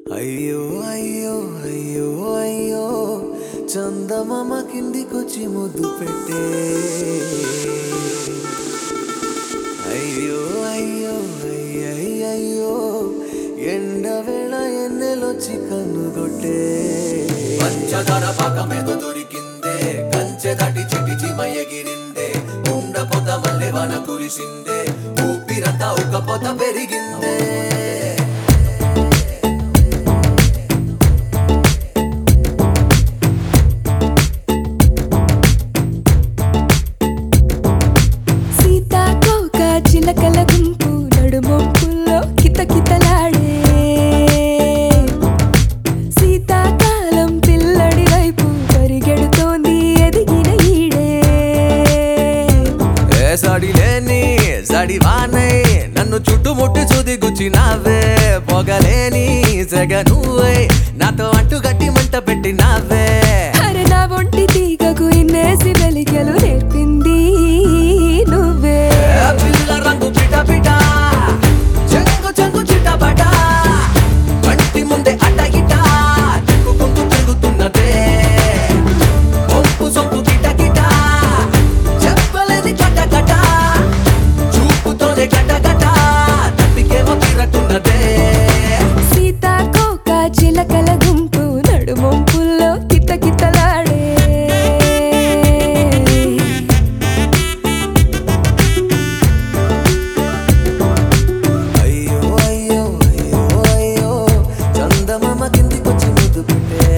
అయ్యో అయ్యో అయ్యో అయ్యో చందమామ కిందికొచ్చి ముద్దు పెట్టే అయ్యో అయ్యో అయ్యయ్యో ఎండ వేళ ఎన్నెలొచ్చి కన్నుగొట్టే పంచదార పాకమేదో దొరికిందే కంచె దాటి చిటి చిమ ఎగిరిందే ఉండ పొద మల్లె వన కురిసిందే ఊపిరంతా ఒక పొద పెరిగిందే సీతాకోక చిలకల గుంపు నడుమొంపుల్లో కితకితలాడే శీతాకాలం పిల్లడి వైపు పరిగెడుతోంది ఎదిగిన ఈడే ఏ సడి లేని సడి వానై నన్ను చుట్టుముట్టి చూది గుచ్చినావే పొగలేని సెగ నువ్వై నాతో అంటు గట్టి మంట పెట్టినావే అరే నా ఒంటి తీగకు ఇన్నేసి వెలిగలు నేర్పింది నువ్వే ఏ పిల్ల రంగు పిట పిట చెంగు చెంగు చిటపట కంటి ముందే అడ్డ ఇట చెక్కుకుంటూ తిరుగుతున్నదే ఒంపు సొంపు కిట కిట చెప్పలేని కట కట చూపుతోనే గట గట తప్పికేమో తిరట్టున్నదే సీతాకోక చిలకల గుంపు నడుమొంపుల్లో కితకితలాడే అయ్యో అయ్యో అయ్యో అయ్యో చందమామ కిందికొచ్చి ముద్దు పెట్టే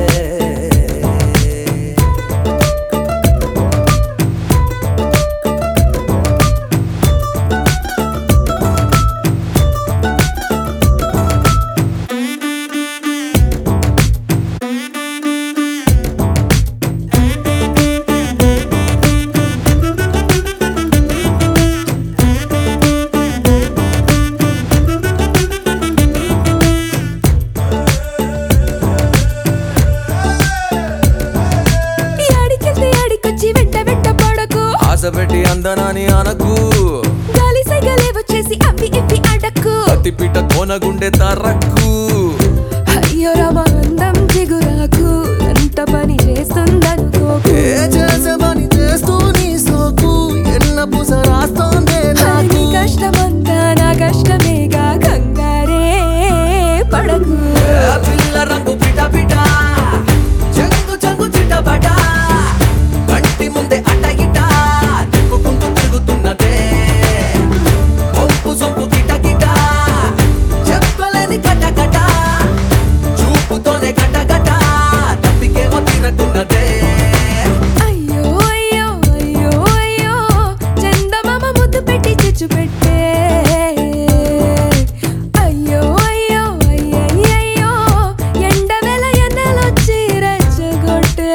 ఆడికెళ్తే ఆడికొచ్చి వెంట వెంట పడకు ఆశ పెట్టి అందనాని అనకు గాలి సైగలే వచ్చేసి అవి ఇవి అడక్కు అతి పిట కోనగుండె తరక్కు అయ్యో రామ అందం జిగురాకు ఎంత పని చేస్తుందనుకోకు ఏ చేసే పని చేస్తూ నీ సోకు ఎల్ల పూస రాస్తోందే హరి నీ నాకు కష్టమంతా నా కష్టమేగా కంగారే పడకు ఏ పిల్ల రంగు పిట పిట చెంగు చెంగు చిటపట కంటి ముందే అడ్డ ఇట చెక్కుకుంటూ తిరుగుతున్నదే ఒంపు సొంపు కిట కిట చెప్పలేని కట కట చూపుతోనే గట గట తప్పికేమో తిరట్టున్నదే అయ్యో అయ్యో అయ్యో అయ్యో చందమామ ముద్దు పెట్టి చిచ్చు పెట్టే అయ్యో అయ్యో అయ్యయ్యో ఎండ వేళ ఎన్నెలొచ్చి రెచ్చగొట్టే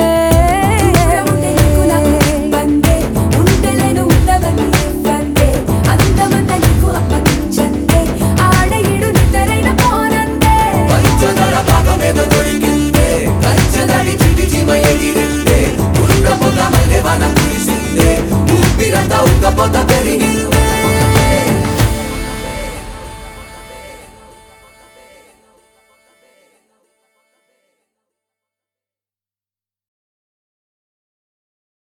బందే ఉండలేను ఉండవని వందే అందమంత నీకు అప్పగించందే ఆడ ఈడు నిద్రైన పోనందే పంచదార పాకమేదో దొరికిందే కంచదారి చిటి చిమ ఎగిరిందే ఉండ పొగ మల్లె వన కురిసిందే ఊపిరంతా ఉక్క పొద పెరిగిందే